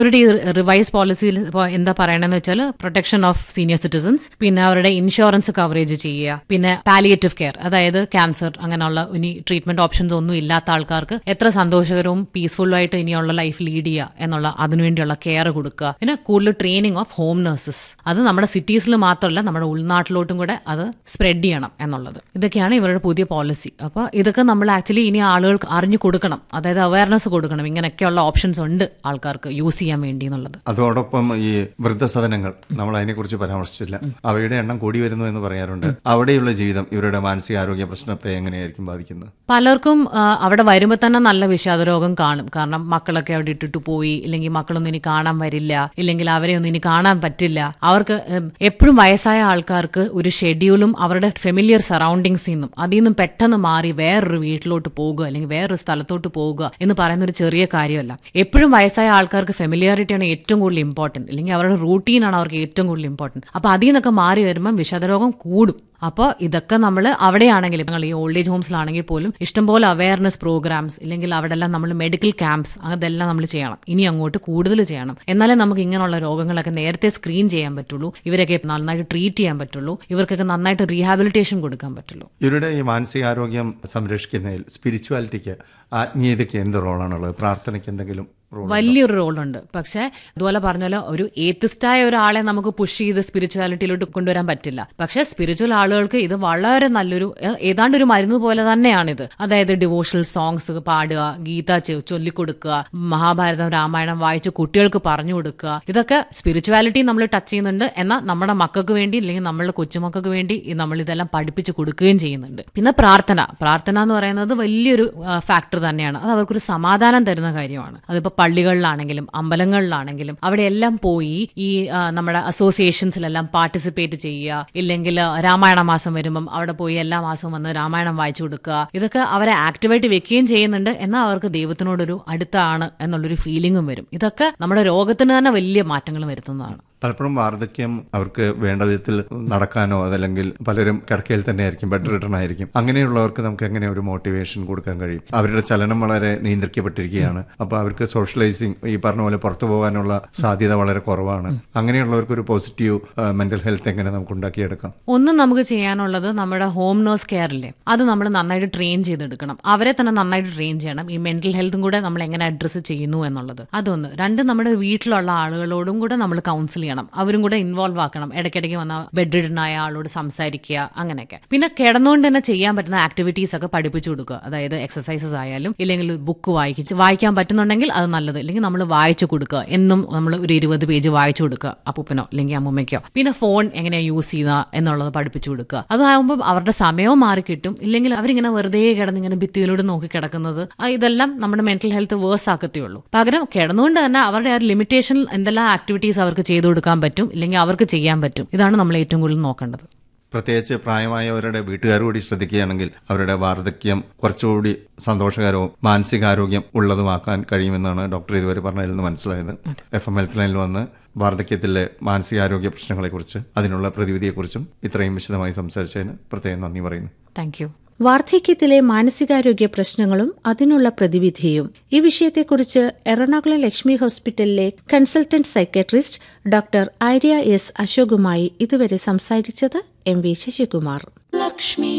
അവരുടെ ഈ റിവൈസ് പോളിസിയിൽ ഇപ്പോൾ എന്താ പറയണമെന്ന് വെച്ചാൽ പ്രൊട്ടക്ഷൻ ഓഫ് സീനിയർ സിറ്റിസൺസ് പിന്നെ അവരുടെ ഇൻഷുറൻസ് കവറേജ് ചെയ്യുക പിന്നെ പാലിയേറ്റീവ് കെയർ അതായത് ക്യാൻസർ അങ്ങനെയുള്ള ഇനി ട്രീറ്റ്മെന്റ് ഓപ്ഷൻസ് ഒന്നും ഇല്ലാത്ത ആൾക്കാർക്ക് എത്ര സന്തോഷകരവും പീസ്ഫുള്ളും ആയിട്ട് ഇനിയുള്ള ലൈഫ് ലീഡ് ചെയ്യുക എന്നുള്ള അതിനുവേണ്ടിയുള്ള കെയർ കൊടുക്കുക പിന്നെ കൂടുതൽ ട്രെയിനിങ് ഓഫ് ഹോം നഴ്സസ് അത് നമ്മുടെ സിറ്റീസിൽ മാത്രമല്ല നമ്മുടെ ഉൾനാട്ടിലോട്ടും കൂടെ അത് സ്പ്രെഡ് ചെയ്യണം എന്നുള്ളത് ഇതൊക്കെയാണ് ഇവരുടെ പുതിയ പോളിസി അപ്പോൾ ഇതൊക്കെ നമ്മൾ ആക്ച്വലി ഇനി ആളുകൾക്ക് അറിഞ്ഞു കൊടുക്കണം അതായത് അവയർനെസ് കൊടുക്കണം ഇങ്ങനെയൊക്കെയുള്ള ഓപ്ഷൻസ് ഉണ്ട് ആൾക്കാർക്ക് യൂസ് ചെയ്യാൻ വേണ്ടി എന്നുള്ളത് അതോടൊപ്പം ഈ വൃദ്ധസദനങ്ങൾ നമ്മൾ അതിനെക്കുറിച്ച് പരാമർശിച്ചില്ല അവയുടെ എണ്ണം കൂടി വരുന്നു എന്ന് പറയാറുണ്ട് അവിടെയുള്ള ജീവിതം ഇവരുടെ മാനസികാരോഗ്യ പ്രശ്നത്തെ എങ്ങനെയായിരിക്കും ബാധിക്കുന്നത് പലർക്കും ആ, അവിടെ വരുമ്പോൾ തന്നെ നല്ല വിഷാദരോഗം കാണും കാരണം മക്കളൊക്കെ അവിടെ ഇട്ടിട്ട് പോയി ഇല്ലെങ്കിൽ മക്കളൊന്നും ഇനി കാണാൻ വരില്ല ഇല്ലെങ്കിൽ അവരെ ഒന്നും ഇനി കാണാൻ പറ്റില്ല അവർക്ക് എപ്പോഴും വയസ്സായ ആൾക്കാർക്ക് ഒരു ഷെഡ്യൂളും അവരുടെ ഫെമിലിയർ സറൗണ്ടിങ്സിൽ നിന്നും അതിൽ നിന്നും പെട്ടെന്ന് മാറി വേറൊരു വീട്ടിലോട്ട് പോകുക അല്ലെങ്കിൽ വേറൊരു സ്ഥലത്തോട്ട് പോകുക എന്ന് പറയുന്ന ഒരു ചെറിയ കാര്യമല്ല എപ്പോഴും വയസ്സായ ആൾക്കാർക്ക് ഫെമിലിയാരിറ്റിയാണ് ഏറ്റവും കൂടുതൽ ഇമ്പോർട്ടന്റ് അല്ലെങ്കിൽ അവരുടെ റൂട്ടീനാണ് അവർക്ക് ഏറ്റവും കൂടുതൽ ഇമ്പോർട്ടന്റ് അപ്പൊ അതിൽ നിന്നൊക്കെ മാറി വരുമ്പോൾ വിഷാദരോഗം കൂടും അപ്പോൾ ഇതൊക്കെ നമ്മൾ അവിടെയാണെങ്കിലും ഞങ്ങൾ ഈ ഓൾഡ് ഏജ് ഹോംസിലാണെങ്കിൽ പോലും ഇഷ്ടംപോലെ അവയർനെസ് പ്രോഗ്രാംസ് ഇല്ലെങ്കിൽ അവിടെ എല്ലാം നമ്മൾ മെഡിക്കൽ ക്യാമ്പ്സ് അതെല്ലാം നമ്മൾ ചെയ്യണം ഇനി അങ്ങോട്ട് കൂടുതൽ ചെയ്യണം എന്നാലേ നമുക്ക് ഇങ്ങനെയുള്ള രോഗങ്ങളൊക്കെ നേരത്തെ സ്ക്രീൻ ചെയ്യാൻ പറ്റുള്ളൂ ഇവരൊക്കെ നന്നായിട്ട് ട്രീറ്റ് ചെയ്യാൻ പറ്റുള്ളൂ ഇവർക്കൊക്കെ നന്നായിട്ട് റീഹാബിലിറ്റേഷൻ കൊടുക്കാൻ പറ്റുള്ളൂ ഇവരുടെ ഈ മാനസികാരോഗ്യം സംരക്ഷിക്കുന്നതിൽ സ്പിരിച്വാലിറ്റിക്ക് ആത്മീയതയ്ക്ക് എന്ത് റോളാണുള്ളത് പ്രാർത്ഥനയ്ക്ക് എന്തെങ്കിലും റോൾ വലിയൊരു റോളുണ്ട് പക്ഷെ ഇതുപോലെ പറഞ്ഞ ഒരു ഏത്തിസ്റ്റായ ഒരാളെ നമുക്ക് പുഷ് ചെയ്ത് സ്പിരിച്വാലിറ്റിയിലോട്ട് കൊണ്ടുവരാൻ പറ്റില്ല പക്ഷെ സ്പിരിച്വൽ ആളുകൾക്ക് ഇത് വളരെ നല്ലൊരു ഏ- ഏതാണ്ട് ഒരു മരുന്ന് പോലെ തന്നെയാണിത് അതായത് ഡിവോഷണൽ സോങ്സ് പാടുക ഗീത ചെ- ചൊല്ലിക്കൊടുക്കുക മഹാഭാരതം രാമായണം വായിച്ച് കുട്ടികൾക്ക് പറഞ്ഞു കൊടുക്കുക ഇതൊക്കെ സ്പിരിച്വാലിറ്റി നമ്മൾ ടച്ച് ചെയ്യുന്നുണ്ട് എന്നാൽ നമ്മുടെ മക്കൾക്ക് വേണ്ടി അല്ലെങ്കിൽ നമ്മളുടെ കൊച്ചുമക്കൾക്ക് വേണ്ടി ഈ നമ്മൾ ഇതെല്ലാം പഠിപ്പിച്ച് കൊടുക്കുകയും ചെയ്യുന്നുണ്ട് പിന്നെ പ്രാർത്ഥന പ്രാർത്ഥന എന്ന് പറയുന്നത് വലിയൊരു ഫാക്ടർ തന്നെയാണ് അത് അവർക്കൊരു സമാധാനം തരുന്ന കാര്യമാണ് അതിപ്പോ പള്ളികളിലാണെങ്കിലും അമ്പലങ്ങളിലാണെങ്കിലും അവിടെയെല്ലാം പോയി ഈ ആ, നമ്മുടെ അസോസിയേഷൻസിലെല്ലാം പാർട്ടിസിപ്പേറ്റ് ചെയ്യുക ഇല്ലെങ്കിൽ രാമായണ മാസം വരുമ്പം അവിടെ പോയി എല്ലാ മാസവും വന്ന് രാമായണം വായിച്ചു കൊടുക്കുക ഇതൊക്കെ അവരെ ആക്റ്റീവായിട്ട് വെക്കുകയും ചെയ്യുന്നുണ്ട് എന്നാൽ അവർക്ക് ദൈവത്തിനോടൊരു അടുത്താണ് എന്നുള്ളൊരു ഫീലിംഗും വരും ഇതൊക്കെ നമ്മുടെ രോഗത്തിന് തന്നെ വലിയ മാറ്റങ്ങൾ വരുത്തുന്നതാണ് പലപ്പോഴും വാർദ്ധക്യം അവർക്ക് വേണ്ട വിധത്തിൽ നടക്കാനോ അതല്ലെങ്കിൽ പലരും കിടക്കയിൽ തന്നെ ആയിരിക്കും ബെഡ് റിട്ടേൺ ആയിരിക്കും അങ്ങനെയുള്ളവർക്ക് നമുക്ക് എങ്ങനെ ഒരു മോട്ടിവേഷൻ കൊടുക്കാൻ കഴിയും അവരുടെ ചലനം വളരെ നിയന്ത്രിക്കപ്പെട്ടിരിക്കുകയാണ് അപ്പൊ അവർക്ക് സോഷ്യലൈസിങ് ഈ പറഞ്ഞ പോലെ പുറത്തു പോകാനുള്ള സാധ്യത വളരെ കുറവാണ് അങ്ങനെയുള്ളവർക്ക് ഒരു പോസിറ്റീവ് മെന്റൽ ഹെൽത്ത് എങ്ങനെ നമുക്ക് ഉണ്ടാക്കിയെടുക്കാം ഒന്നും നമുക്ക് ചെയ്യാനുള്ളത് നമ്മുടെ ഹോം നേഴ്സ് കെയറില്ലേ അത് നമ്മൾ നന്നായിട്ട് ട്രെയിൻ ചെയ്തെടുക്കണം അവരെ തന്നെ നന്നായിട്ട് ട്രെയിൻ ചെയ്യണം ഈ മെന്റൽ ഹെൽത്തും കൂടെ നമ്മൾ എങ്ങനെ അഡ്രസ്സ് ചെയ്യുന്നു എന്നുള്ളത് അതൊന്ന് രണ്ട് നമ്മുടെ വീട്ടിലുള്ള ആളുകളോടും കൂടെ നമ്മൾ കൗൺസിൽ ചെയ്യണം അവരും കൂടെ ഇൻവോൾവ് ആക്കണം ഇടയ്ക്കിടയ്ക്ക് വന്ന ബെഡ് റിഡനായ ആളോട് സംസാരിക്കുക അങ്ങനെയൊക്കെ പിന്നെ കിടന്നുകൊണ്ട് തന്നെ ചെയ്യാൻ പറ്റുന്ന ആക്ടിവിറ്റീസ് ഒക്കെ പഠിപ്പിച്ചു കൊടുക്കുക അതായത് എക്സസൈസസ് ആയാലും ഇല്ലെങ്കിൽ ബുക്ക് വായിച്ച് വായിക്കാൻ പറ്റുന്നുണ്ടെങ്കിൽ അത് നല്ലത് ഇല്ലെങ്കിൽ നമ്മൾ വായിച്ചു കൊടുക്കുക എന്നും നമ്മൾ ഒരു ഇരുപത് പേജ് വായിച്ചു കൊടുക്കുക അപ്പൂപ്പനോ അല്ലെങ്കിൽ അമ്മൂമ്മയ്ക്കോ പിന്നെ ഫോൺ എങ്ങനെയാ യൂസ് ചെയ്യുക എന്നുള്ളത് പഠിപ്പിച്ചു കൊടുക്കുക അതാകുമ്പോൾ അവരുടെ സമയവും മാറി കിട്ടും ഇല്ലെങ്കിൽ അവരിങ്ങനെ വെറുതെ കിടന്ന് ഇങ്ങനെ ഭിത്തിയിലൂടെ നോക്കി കിടക്കുന്നത് ആ ഇതെല്ലാം നമ്മുടെ മെന്റൽ ഹെൽത്ത് വേഴ്സ് ആക്കത്തേ ഉള്ളൂ പകരം കിടന്നുകൊണ്ട് തന്നെ അവരുടെ ആ ലിമിറ്റേഷൻ എന്തെല്ലാം ആക്ടിവിറ്റീസ് അവർക്ക് ചെയ്തു കൊടുക്കാൻ പറ്റും ഇല്ലെങ്കിൽ അവർക്ക് ചെയ്യാൻ പറ്റും ഇതാണ് നമ്മൾ ഏറ്റവും കൂടുതൽ നോക്കേണ്ടത് പ്രത്യേകിച്ച് പ്രായമായവരുടെ വീട്ടുകാർ കൂടി ശ്രദ്ധിക്കുകയാണെങ്കിൽ അവരുടെ വാർദ്ധക്യം കുറച്ചുകൂടി സന്തോഷകരവും മാനസികാരോഗ്യം ഉള്ളതുമാക്കാൻ കഴിയുമെന്നാണ് ഡോക്ടർ ഇതുവരെ പറഞ്ഞതിൽ നിന്ന് മനസ്സിലായത് എഫ് എം ഹെൽത്ത് ലൈനിൽ വന്ന് വാർദ്ധക്യത്തിലെ മാനസികാരോഗ്യ പ്രശ്നങ്ങളെക്കുറിച്ച് അതിനുള്ള പ്രതിവിധിയെക്കുറിച്ചും ഇത്രയും വിശദമായി സംസാരിച്ചതിന് പ്രത്യേകം നന്ദി പറയുന്നു താങ്ക് യു വാർദ്ധക്യത്തിലെ മാനസികാരോഗ്യ പ്രശ്നങ്ങളും അതിനുള്ള പ്രതിവിധിയും ഈ വിഷയത്തെക്കുറിച്ച് എറണാകുളം ലക്ഷ്മി ഹോസ്പിറ്റലിലെ consultant psychiatrist doctor Arya S അശോകുമായി ഇതുവരെ സംസാരിച്ചത് എം വി ശശികുമാർ Lakshmi